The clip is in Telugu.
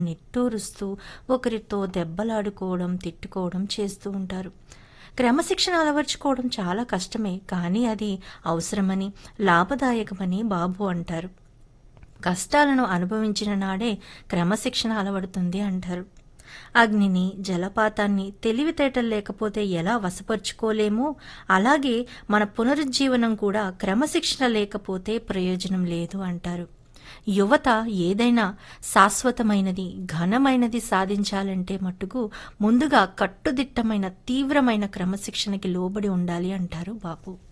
నిట్టూరుస్తూ ఒకరితో దెబ్బలాడుకోవడం తిట్టుకోవడం చేస్తూ ఉంటారు క్రమశిక్షణ అలవర్చుకోవడం చాలా కష్టమే కానీ అది అవసరమని లాభదాయకమని బాబు అంటారు కష్టాలను అనుభవించిన నాడే క్రమశిక్షణ అలవడుతుంది అంటారు అగ్నిని జలపాతాన్ని తెలివితేటలు లేకపోతే ఎలా వశపరుచుకోలేమో అలాగే మన పునరుజ్జీవనం కూడా క్రమశిక్షణ లేకపోతే ప్రయోజనం లేదు అంటారు యువత ఏదైనా శాశ్వతమైనది ఘనమైనది సాధించాలంటే మట్టుకు ముందుగా కట్టుదిట్టమైన తీవ్రమైన క్రమశిక్షణకి లోబడి ఉండాలి అంటారు బాపు